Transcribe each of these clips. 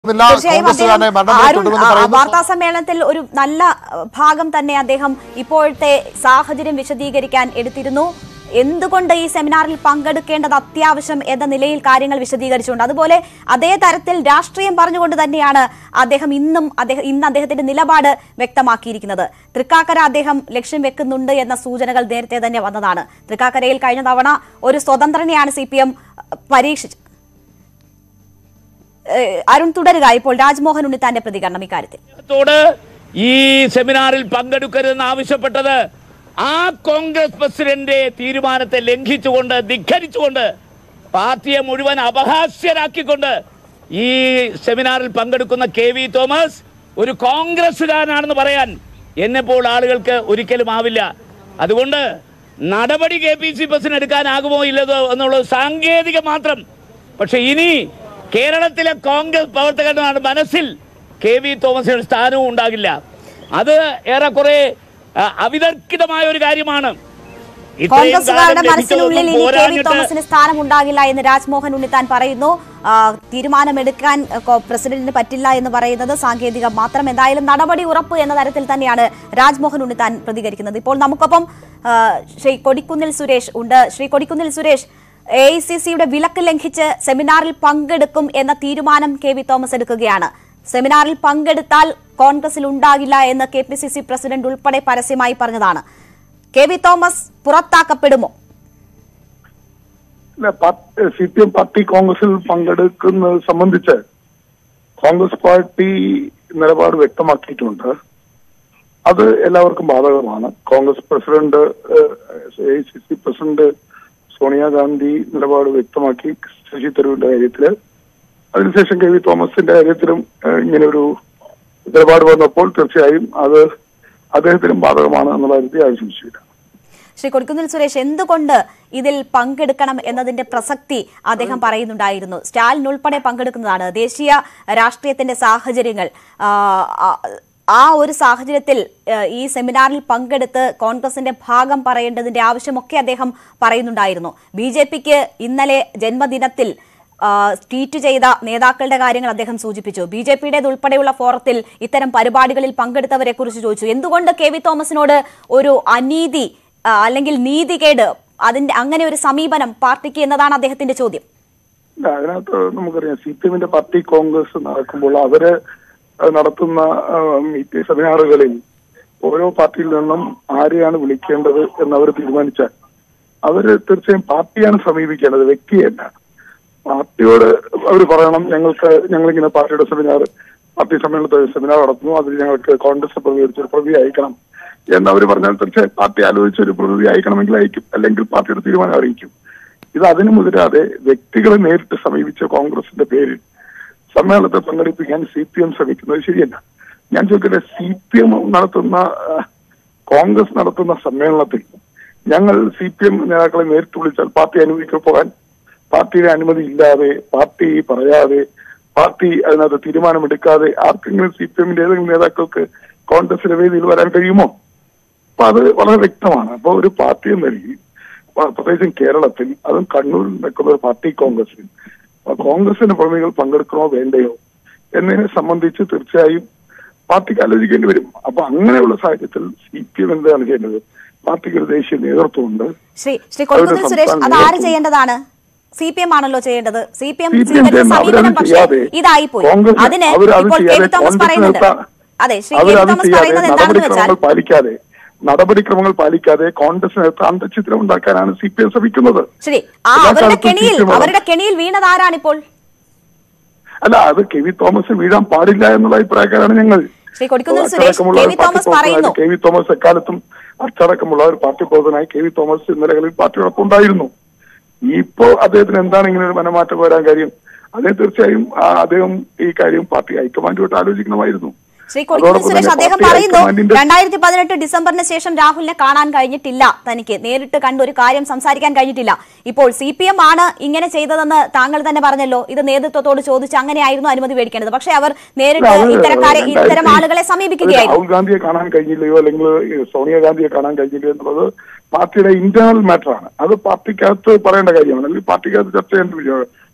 ില്ല തീർച്ചയായും കോൺഗ്രസുകാരനെ അദ്ദേഹം മരണം വരെ അരുൺ തുടരുമെന്ന് ആ, പറയുന്നു വാർത്താ സമ്മേളനത്തിൽ ഒരു നല്ല അഹ്, ഭാഗം തന്നെ അദ്ദേഹം ഇപ്പോഴത്തെ സാഹചര്യം വിശദീകരിക്കാൻ എടുത്തിരുന്നു എന്തുകൊണ്ട് ഈ സെമിനാറിൽ പങ്കെടുക്കേണ്ടത് അത്യാവശ്യം എന്ന നിലയിൽ കാര്യങ്ങൾ വിശദീകരിച്ചുകൊണ്ട് അതുപോലെ അതേ തരത്തിൽ രാഷ്ട്രീയം പറഞ്ഞുകൊണ്ട് തന്നെയാണ് അദ്ദേഹം ഇന്നും അദ്ദേഹം ഇന്ന് അദ്ദേഹത്തിന്റെ നിലപാട് വ്യക്തമാക്കിയിരിക്കുന്നത് തൃക്കാക്കര അദ്ദേഹം ലക്ഷ്യം വെക്കുന്നുണ്ട് എന്ന സൂചനകൾ നേരത്തെ തന്നെ വന്നതാണ് തൃക്കാക്കരയിൽ കഴിഞ്ഞ തവണ ഒരു സ്വതന്ത്രനെയാണ് സി പി എം പരീക്ഷിച്ചത് ഏഹ്, അരുൺ തുടരുക ഇപ്പോൾ രാജ്മോഹൻ ഉണ്ണിത്താന്റെ പ്രതികരണം ഇക്കാര്യത്തിൽ ത്തോട് ഈ സെമിനാറിൽ പങ്കെടുക്കരുതെന്ന് ആവശ്യപ്പെട്ടത് ആ കോൺഗ്രസ് പ്രസിഡന്റ് തീരുമാനത്തെ ലംഘിച്ചുകൊണ്ട് ധിഖരിച്ചുകൊണ്ട് പാർട്ടിയെ മുഴുവൻ അപഹാസ്യരാക്കിക്കൊണ്ട് ഈ സെമിനാറിൽ പങ്കെടുക്കുന്ന കെ വി തോമസ് ഒരു കോൺഗ്രസ്സുകാരനാണെന്ന് പറയാൻ എന്നെപ്പോൾ ആളുകൾക്ക് ഒരിക്കലും ആവില്ല അതുകൊണ്ട് നടപടി കെ പി സി ബസിന് എടുക്കാനാകുമോ ഇല്ലതോ എന്നുള്ളത് സാങ്കേതികം മാത്രം പക്ഷെ ഇനി കേരളത്തിലെ കോൺഗ്രസ് പ്രവർത്തകരുടെ മനസ്സിൽ കെ വി തോമസിന് സ്ഥാനവും ഉണ്ടാകില്ല അത് ഏറെക്കുറെ ആ, അവിതർക്കിതമായ ഒരു കാര്യമാണ് ഇത്രയും കോൺഗ്രസുകാരുടെ കാലം മനസ്സിനുള്ളിൽ ഇനി കെ വി പോരാഞ്ഞിട്ട് തോമസിന് സ്ഥാനം ഉണ്ടാകില്ല എന്ന് രാജ്മോഹൻ ഉണ്ണിത്താൻ പറയുന്നു ആ, തീരുമാനമെടുക്കാൻ ആ, കോ- പ്രസിഡന്റിന് പറ്റില്ല എന്ന് പറയുന്നത് സാങ്കേതികം മാത്രം എന്തായാലും നടപടി ഉറപ്പ് എന്ന തരത്തിൽ തന്നെയാണ് രാജ്മോഹൻ ഉണ്ണിത്താൻ പ്രതികരിക്കുന്നത് ഇപ്പോൾ നമുക്കൊപ്പം ആ, ശ്രീ കൊടിക്കുന്നിൽ സുരേഷ് ഉണ്ട് Shri Kodikunnil Suresh A I C സിയുടെ വിലക്ക് ലംഘിച്ച് സെമിനാറിൽ പങ്കെടുക്കും എന്ന തീരുമാനം കെ വി തോമസ് എടുക്കുകയാണ് സെമിനാറിൽ പങ്കെടുത്താൽ കോൺഗ്രസിൽ ഉണ്ടാകില്ല എന്ന് K P C C president ഉൾപ്പെടെ പരസ്യമായി പറഞ്ഞതാണ് കെ വി തോമസ് പുറത്താക്കപ്പെടുമോ സി പി എം പാർട്ടി കോൺഗ്രസിൽ പങ്കെടുക്കുന്നത് സംബന്ധിച്ച് കോൺഗ്രസ് പാർട്ടി നിലപാട് വ്യക്തമാക്കിയിട്ടുണ്ട് അത് എല്ലാവർക്കും ബാധകമാണ് Congress president A C C president Sonia Gandhi നിലപാട് വ്യക്തമാക്കി ശശി തരൂരിന്റെ കാര്യത്തില് അതിനുശേഷം കെ വി തോമസിന്റെ കാര്യത്തിലും ഏഹ്, ഇങ്ങനെ ഒരു നിലപാട് വന്നപ്പോൾ തീർച്ചയായും അത് അദ്ദേഹത്തിനും ബാധകമാണ് എന്നുള്ള കാര്യത്തിൽ ആവശ്യമില്ല ശ്രീ കൊടിക്കുന്നിൽ സുരേഷ് എന്തുകൊണ്ട് ഇതിൽ പങ്കെടുക്കണം എന്നതിന്റെ പ്രസക്തി അദ്ദേഹം പറയുന്നുണ്ടായിരുന്നു സ്റ്റാലിൻ ഉൾപ്പെടെ പങ്കെടുക്കുന്നതാണ് ദേശീയ രാഷ്ട്രീയത്തിന്റെ സാഹചര്യങ്ങൾ ആ, ആ, ആ ഒരു സാഹചര്യത്തിൽ ആ, ഈ സെമിനാറിൽ പങ്കെടുത്ത് കോൺഗ്രസിന്റെ ഭാഗം പറയേണ്ടതിന്റെ ആവശ്യമൊക്കെ അദ്ദേഹം പറയുന്നുണ്ടായിരുന്നു ബി ജെ പിക്ക് ഇന്നലെ ജന്മദിനത്തിൽ ആ, ട്വീറ്റ് ചെയ്ത നേതാക്കളുടെ കാര്യങ്ങൾ അദ്ദേഹം സൂചിപ്പിച്ചു ബി ജെ പിയുടേത് ഉൾപ്പെടെയുള്ള ഫോറത്തിൽ ഇത്തരം പരിപാടികളിൽ പങ്കെടുത്തവരെ കുറിച്ച് ചോദിച്ചു എന്തുകൊണ്ട് കെ വി തോമസിനോട് ഒരു അനീതി ആ, അല്ലെങ്കിൽ നീതികേട് അതിന്റെ അങ്ങനെ ഒരു സമീപനം പാർട്ടിക്ക് എന്നതാണ് അദ്ദേഹത്തിന്റെ ചോദ്യം ഇല്ല, അതിനകത്ത് നമുക്കറിയാം സി പി എമ്മിന്റെ പാർട്ടി കോൺഗ്രസ് നടക്കുമ്പോൾ അവര് നടത്തുന്ന ആ, മീറ്റ് സെമിനാറുകളിൽ ഓരോ പാർട്ടിയിൽ നിന്നും ആരെയാണ് വിളിക്കേണ്ടത് എന്ന് അവർ തീരുമാനിച്ചാൽ അവര് തീർച്ചയായും പാർട്ടിയാണ് സമീപിക്കേണ്ടത് വ്യക്തിയല്ല പാർട്ടിയോട് അവർ പറയണം ഞങ്ങൾക്ക് ഞങ്ങളിങ്ങനെ പാർട്ടിയുടെ സെമിനാർ പാർട്ടി സമ്മേളനത്തിൽ സെമിനാർ നടത്തുന്നു അതിൽ ഞങ്ങൾക്ക് കോൺഗ്രസ് പ്രതികരിച്ച് ഒരു പ്രതി അയക്കണം എന്നവർ പറഞ്ഞാൽ തീർച്ചയായും പാർട്ടി ആലോചിച്ച് ഒരു പ്രതി അയക്കണമെങ്കിൽ അയക്കും അല്ലെങ്കിൽ പാർട്ടിയുടെ തീരുമാനം അറിയിക്കും ഇത് അതിനു മുതിരാതെ വ്യക്തികളെ നേരിട്ട് സമീപിച്ച കോൺഗ്രസിന്റെ പേരിൽ സമ്മേളനത്തിൽ പങ്കെടുപ്പിക്കാൻ സി പി എം ശ്രമിക്കുന്നത് ശരിയല്ല ഞാൻ ചോദിക്കട്ടെ സി പി എം നടത്തുന്ന ആ, കോൺഗ്രസ് നടത്തുന്ന സമ്മേളനത്തിൽ ഞങ്ങൾ സി പി എം നേതാക്കളെ നേരിട്ട് വിളിച്ചാൽ പാർട്ടി അനുവദിക്കാൻ പോകാൻ പാർട്ടിയുടെ അനുമതി ഇല്ലാതെ പാർട്ടി പറയാതെ പാർട്ടി അതിനകത്ത് തീരുമാനമെടുക്കാതെ ആർക്കെങ്കിലും സി പി എമ്മിന്റെ ഏതെങ്കിലും നേതാക്കൾക്ക് കോൺഗ്രസിന്റെ വേദിയിൽ വരാൻ കഴിയുമോ അപ്പൊ അത് വളരെ വ്യക്തമാണ് അപ്പൊ ഒരു പാർട്ടി എന്ന നിലയിൽ പ- പ്രത്യേകിച്ചും കേരളത്തിൽ അതും കണ്ണൂരിൽ നിൽക്കുന്ന ഒരു പാർട്ടി കോൺഗ്രസിൽ അപ്പൊ കോൺഗ്രസിന്റെ പ്രതിനിധികൾ പങ്കെടുക്കണോ വേണ്ടയോ എന്നതിനെ സംബന്ധിച്ച് തീർച്ചയായും പാർട്ടിക്ക് ആലോചിക്കേണ്ടി വരും അപ്പൊ അങ്ങനെയുള്ള സാഹചര്യത്തിൽ സി പി എം എന്താണ് ചെയ്യേണ്ടത് പാർട്ടിക്ക് ഒരു ദേശീയ നേതൃത്വമുണ്ട് ശ്രീ ശ്രീ കൊടിക്കുന്നിൽ അവരുടെ സുരേഷ് അത് സംസ്ഥാന ആര് നേതൃത്വം. ചെയ്യേണ്ടതാണ് സി പി എം ആണല്ലോ ചെയ്യേണ്ടത് സി പി എം CPM സ്വീകരിച്ച ചെയ്യണം. സമീപനം അവരത് പക്ഷേ ചെയ്യാതെ ഇതായിപ്പോയി കോൺഗ്രസ് അതിന് അവരത് ഇപ്പോൾ കെ വി ചെയ്യാതെ തോമസ് കോൺഗ്രസ് പറയുന്നുണ്ട് നിർത്താൻ- അതെ ശ്രീ കെ വി അവരത് തോമസ് ചെയ്യാതെ പറയുന്നത് എന്താണെന്ന് വെച്ചാൽ നടപടിക്രമങ്ങൾ പാലിക്കാതെ നടപടിക്രമങ്ങൾ പാലിക്കാതെ കോൺഗ്രസിനകത്ത് അന്തചിത്രം ഉണ്ടാക്കാനാണ് സി പി എം ശ്രമിക്കുന്നത് ശരി ആ എല്ലാ അവരുടെ കാലത്തും കെണിയിൽ CPM ആണ്. അവരുടെ കെണിയിൽ വീണത് ആരാണിപ്പോൾ അല്ല അത് കെ വി തോമസ് വീഴാൻ പാടില്ല എന്നുള്ള അഭിപ്രായക്കാരാണ് ഞങ്ങൾ ശ്രീ കൊടിക്കുന്നിൽ സുരേഷ് അച്ചടക്കമുള്ള കെ ഒരു വി പാർട്ടി തോമസ് പറയുന്നു പ്രവർത്തകനായി കെ വി തോമസ് എക്കാലത്തും അച്ചടക്കമുള്ള ഒരു പാർട്ടി പ്രവർത്തനായി കെ വി തോമസ് ഇന്നലകളിൽ പാർട്ടിയോടൊപ്പം ഉണ്ടായിരുന്നു ഇപ്പോ അദ്ദേഹത്തിന് എന്താണ് ഇങ്ങനെ ഒരു മനമാറ്റം വരാൻ കാര്യം അദ്ദേഹം തീർച്ചയായും ആ, അദ്ദേഹം ഈ കാര്യം പാർട്ടി ഹൈക്കമാൻഡുമായിട്ട് ആലോചിക്കണമായിരുന്നു ശ്രീ കൊടിക്കുന്നിൽ അതോടൊപ്പം സുരേഷ് തന്നെ അദ്ദേഹം പാർട്ടി പറയുന്നു ഹൈക്കമാൻഡിന്റെ- രണ്ടായിരത്തി പതിനെട്ട് ഡിസംബറിന് ശേഷം രാഹുലിനെ കാണാൻ കഴിഞ്ഞിട്ടില്ല തനിക്ക് നേരിട്ട് കണ്ട് ഒരു കാര്യം സംസാരിക്കാൻ കഴിഞ്ഞിട്ടില്ല ഇപ്പോൾ സി പി എം ആണ് ഇങ്ങനെ ചെയ്തതെന്ന് താങ്കൾ തന്നെ പറഞ്ഞല്ലോ ഇത് നേതൃത്വത്തോട് ചോദിച്ച് അങ്ങനെയായിരുന്നു അനുമതി മേടിക്കേണ്ടത് പക്ഷേ അവർ നേരിട്ട് അത് ഇത്തരക്കാരെ ഇത്തരം രണ്ടായിരത്തി- ആളുകളെ ഒരു സമീപിക്കുകയായിരുന്നു രാഹുൽ ഗാന്ധിയെ കാണാൻ കഴിഞ്ഞില്ലയോ അല്ലെങ്കിൽ സോണിയാഗാന്ധിയെ കാണാൻ കഴിഞ്ഞില്ലയോ എന്നുള്ളത് പാർട്ടിയുടെ ഇന്റേണൽ മാറ്ററാണ് അത് പാർട്ടിക്കകത്ത് പറയേണ്ട കാര്യമാണ് അല്ലെങ്കിൽ പാർട്ടിക്കകത്ത് ചർച്ച ചെയ്യേണ്ട വിഷയമാണ്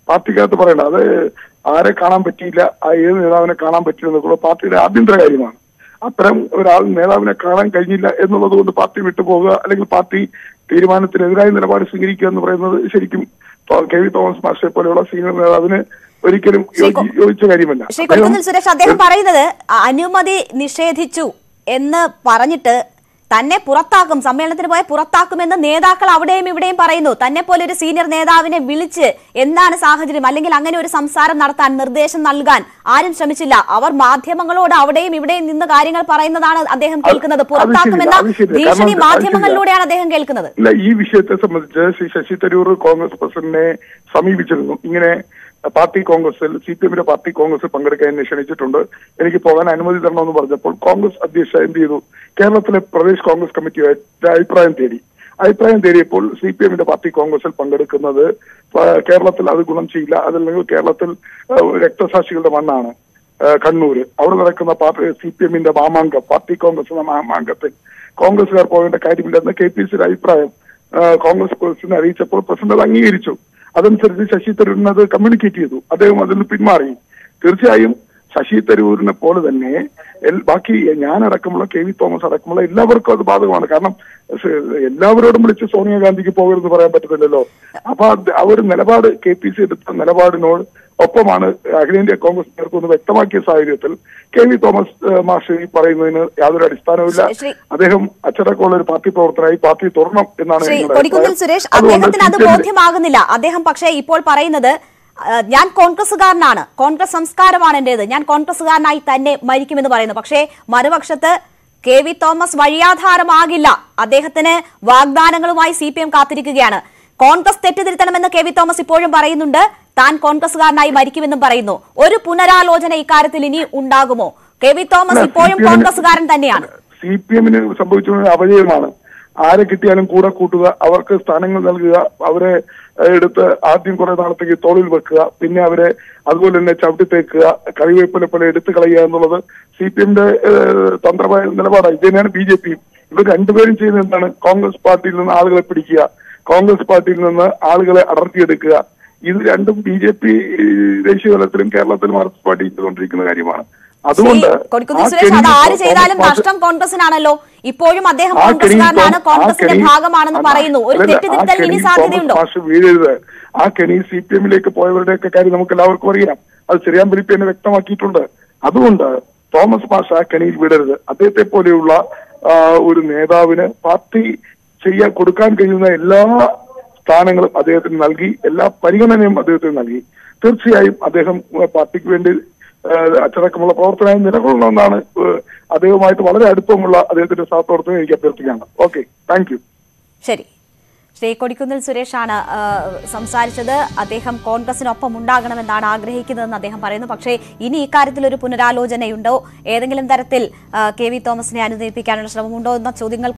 പാർട്ടിക്കകത്ത് പറയണ്ട അത് ആരെ കാണാൻ പറ്റിയില്ല ആ ഏത് നേതാവിനെ കാണാൻ പറ്റില്ലെന്നൊക്കെ പാർട്ടിയുടെ ആഭ്യന്തര കാര്യമാണ് അത്തരം ഒരാൾ നേതാവിനെ കാണാൻ കഴിഞ്ഞില്ല എന്നുള്ളത് കൊണ്ട് പാർട്ടി വിട്ടുപോകുക അല്ലെങ്കിൽ പാർട്ടി തീരുമാനത്തിനെതിരായ നിലപാട് സ്വീകരിക്കുക എന്ന് പറയുന്നത് ശരിക്കും തോ- കെ വി തോമസ് മാസ്റ്ററെ പോലെയുള്ള സീനിയർ നേതാവിന് ഒരിക്കലും യോജി- യോജിച്ച കാര്യമല്ല ശ്രീ അദ്ദേഹം- കൊടിക്കുന്നിൽ സുരേഷ് അദ്ദേഹം പറയുന്നത് അനുമതി നിഷേധിച്ചു എന്ന് പറഞ്ഞിട്ട് തന്നെ പുറത്താക്കും സമ്മേളനത്തിന് പോയ പുറത്താക്കുമെന്ന് നേതാക്കൾ അവിടെയും ഇവിടെയും പറയുന്നു തന്നെ പോലെ ഒരു സീനിയർ നേതാവിനെ വിളിച്ച് എന്താണ് സാഹചര്യം അല്ലെങ്കിൽ അങ്ങനെ ഒരു സംസാരം നടത്താൻ നിർദ്ദേശം നൽകാൻ ആരും ശ്രമിച്ചില്ല അവർ മാധ്യമങ്ങളോട് അവിടെയും ഇവിടെയും നിന്ന് കാര്യങ്ങൾ പറയുന്നതാണ് അദ്ദേഹം അത് കേൾക്കുന്നത് അത് പുറത്താക്കുമെന്ന ശരിയാ, അത് ശരിയാ. ഭീഷണി കാരണം അത് മാധ്യമങ്ങളിലൂടെയാണ് അദ്ദേഹം കേൾക്കുന്നത് ഇല്ല ഈ വിഷയത്തെ സംബന്ധിച്ച് ശ്രീ ശശി തരൂർ കോൺഗ്രസ് പ്രസിഡന്റിനെ സമീപിച്ചിരുന്നു ഇങ്ങനെ പാർട്ടി കോൺഗ്രസിൽ സി പി എമ്മിന്റെ പാർട്ടി കോൺഗ്രസിൽ പങ്കെടുക്കാൻ എന്നെ ക്ഷണിച്ചിട്ടുണ്ട് എനിക്ക് പോകാൻ അനുമതി തരണമെന്ന് പറഞ്ഞപ്പോൾ കോൺഗ്രസ് അധ്യക്ഷ എന്ത് ചെയ്തു കേരളത്തിലെ പ്രദേശ് കോൺഗ്രസ് കമ്മിറ്റിയുമായിട്ട് അഭിപ്രായം തേടി അഭിപ്രായം തേടിയപ്പോൾ സി പി എമ്മിന്റെ പാർട്ടി കോൺഗ്രസിൽ പങ്കെടുക്കുന്നത് ആ, കേരളത്തിൽ അത് ഗുണം ചെയ്യില്ല അതല്ലെങ്കിൽ കേരളത്തിൽ ആ, രക്തസാക്ഷികളുടെ മണ്ണാണ് ആ, കണ്ണൂര് അവിടെ നടക്കുന്ന പാർട്ടി സി പി എമ്മിന്റെ മാമാങ്കം പാർട്ടി കോൺഗ്രസ് എന്ന മാമാങ്കത്തിൽ കോൺഗ്രസുകാർ പോകേണ്ട കാര്യമില്ലെന്ന് കെ പി സിയുടെ അഭിപ്രായം ആ, കോൺഗ്രസ് പ്രസിഡന്റ് അറിയിച്ചപ്പോൾ പ്രസിഡന്റ് അത് അംഗീകരിച്ചു അതനുസരിച്ച് ശശി തരൂരിന് അത് കമ്മ്യൂണിക്കേറ്റ് ചെയ്തു അദ്ദേഹം അതിൽ നിന്ന് പിന്മാറി തീർച്ചയായും ശശി തരൂരിനെ പോലെ തന്നെ എൽ- ബാക്കി ഞാനടക്കമുള്ള കെ വി തോമസ് അടക്കമുള്ള എല്ലാവർക്കും അത് ബാധകമാണ് കാരണം സ് എല്ലാവരോടും വിളിച്ച് സോണിയാഗാന്ധിക്ക് പോകരുതെന്ന് പറയാൻ പറ്റത്തില്ലല്ലോ അപ്പൊ അത് ആ ഒരു നിലപാട് കെ പി സി എടുത്ത നിലപാടിനോട് ഒപ്പമാണ് അഖിലേന്ത്യാ കോൺഗ്രസ് നേതൃത്വം വ്യക്തമാക്കിയ സാഹചര്യത്തിൽ കെ വി തോമസ് ഏഹ്, മാഷ് ഈ പറയുന്നതിന് യാതൊരു അടിസ്ഥാനവുമില്ല ശ്രീ- അദ്ദേഹം അച്ചടക്കമുള്ള ഒരു പാർട്ടി പ്രവർത്തനായി പാർട്ടി തുറണം എന്നാണ് ശ്രീ ഞങ്ങളുടെ കൊടിക്കുന്നിൽ അഭിപ്രായം. സുരേഷ് അതുകൊണ്ട് അദ്ദേഹത്തിന് അത് CPM ബോധ്യമാകുന്നില്ല അദ്ദേഹം പക്ഷേ ഇപ്പോൾ പറയുന്നത് ആ, ഞാൻ കോൺഗ്രസുകാരനാണ് കോൺഗ്രസ് സംസ്കാരമാണ് എന്റേത് ഞാൻ കോൺഗ്രസുകാരനായി തന്നെ മരിക്കുമെന്ന് പറയുന്നു പക്ഷേ മറുപക്ഷത്ത് കെ വി തോമസ് വഴിയാധാരമാകില്ല അദ്ദേഹത്തിന് വാഗ്ദാനങ്ങളുമായി സി പി എം കാത്തിരിക്കുകയാണ് കോൺഗ്രസ് തെറ്റിദ്ധരുത്തണമെന്ന് കെ വി തോമസ് ഇപ്പോഴും പറയുന്നുണ്ട് താൻ കോൺഗ്രസുകാരനായി മരിക്കുമെന്നും പറയുന്നു ഒരു പുനരാലോചന ഇക്കാര്യത്തിൽ ഇനി ഉണ്ടാകുമോ കെ വി തോമസ് അല്ല, ഇപ്പോഴും CPM ന് കോൺഗ്രസുകാരൻ തന്നെയാണ് സി പി എമ്മിന് സംഭവിച്ചുകൊണ്ടിരുന്ന അപജയമാണ് ആരെ കിട്ടിയാലും കൂടെ കൂട്ടുക അവർക്ക് സ്ഥാനങ്ങൾ നൽകുക അവരെ ഏഹ്, എടുത്ത് ആദ്യം കുറെ നാളത്തേക്ക് തോളിൽ വെക്കുക പിന്നെ അവരെ അതുപോലെ തന്നെ ചവിട്ടി തേക്കുക കറിവേപ്പില പോലെ എടുത്തു കളയുക എന്നുള്ളത് സി പി എമ്മിന്റെ തന്ത്രമായ നിലപാടാണ് ഇത് തന്നെയാണ് ബി ജെ പിയും ഇവർ രണ്ടുപേരും ചെയ്യുന്നത് എന്താണ് കോൺഗ്രസ് പാർട്ടിയിൽ നിന്ന് ആളുകളെ പിടിക്കുക കോൺഗ്രസ് പാർട്ടിയിൽ നിന്ന് ആളുകളെ അടർത്തിയെടുക്കുക ഇത് രണ്ടും ബി ജെ പി ദേശീയ തലത്തിലും കേരളത്തിലും മാർക്സിസ്റ്റ് പാർട്ടി ചെയ്തുകൊണ്ടിരിക്കുന്ന കാര്യമാണ് അതുകൊണ്ട് ശ്രീ കൊടിക്കുന്നിൽ ആ സുരേഷ് അത് കെണി ആര് ചെയ്താലും തോമസ് മാഷ് നഷ്ടം കോൺഗ്രസിനാണല്ലോ ഇപ്പോഴും അദ്ദേഹം ആ കെണിയിൽ കോൺഗ്രസ്സുകാരനാണ് തോം- ആ കോൺഗ്രസിന്റെ കെണിയിൽ- ഭാഗമാണെന്ന് അല്ല, പറയുന്നു ഒരു അല്ലല്ല, ആ തെറ്റിദ്ധരുത്തൽ ഇനി കെണിയിൽ സാധ്യതയുണ്ടോ തോമസ് മാഷ് വീഴരുത് ആ കെണി സി പി എമ്മിലേക്ക് പോയവരുടെയൊക്കെ കാര്യം നമുക്ക് എല്ലാവർക്കും അറിയാം അത് ചെറിയാൻ ബിലിപ്പി എന്നെ വ്യക്തമാക്കിയിട്ടുണ്ട് അതുകൊണ്ട് തോമസ് മാഷ് ആ കെണിയിൽ വിടരുത് അദ്ദേഹത്തെ പോലെയുള്ള ആ, ഒരു നേതാവിന് പാർട്ടി ചെയ്യാൻ കൊടുക്കാൻ കഴിയുന്ന എല്ലാ സ്ഥാനങ്ങളും അദ്ദേഹത്തിന് നൽകി എല്ലാ പരിഗണനയും അദ്ദേഹത്തിന് നൽകി തീർച്ചയായും അദ്ദേഹം ഏഹ്, പാർട്ടിക്ക് വേണ്ടി ഏഹ്, അച്ചടക്കമുള്ള പ്രവർത്തനമായി നിലകൊള്ളണമെന്നാണ് ഏഹ്, അദ്ദേഹവുമായിട്ട് വളരെ അടുപ്പമുള്ള അദ്ദേഹത്തിന്റെ സഹപ്രവർത്തനം എനിക്ക് അഭ്യർത്ഥിക്കാണ് ഓക്കെ താങ്ക് യു ശരി ശ്രീ കൊടിക്കുന്നിൽ സുരേഷാണ് ആ, സംസാരിച്ചത് അദ്ദേഹം കോൺഗ്രസിനൊപ്പം ഉണ്ടാകണമെന്നാണ് ആഗ്രഹിക്കുന്നതെന്ന് അദ്ദേഹം പറയുന്നു പക്ഷേ ഇനി ഇക്കാര്യത്തിൽ ഒരു പുനരാലോചനയുണ്ടോ ഏതെങ്കിലും തരത്തിൽ ആ, കെ വി തോമസിനെ അനുനയിപ്പിക്കാനുള്ള ശ്രമമുണ്ടോ എന്ന ചോദ്യങ്ങൾ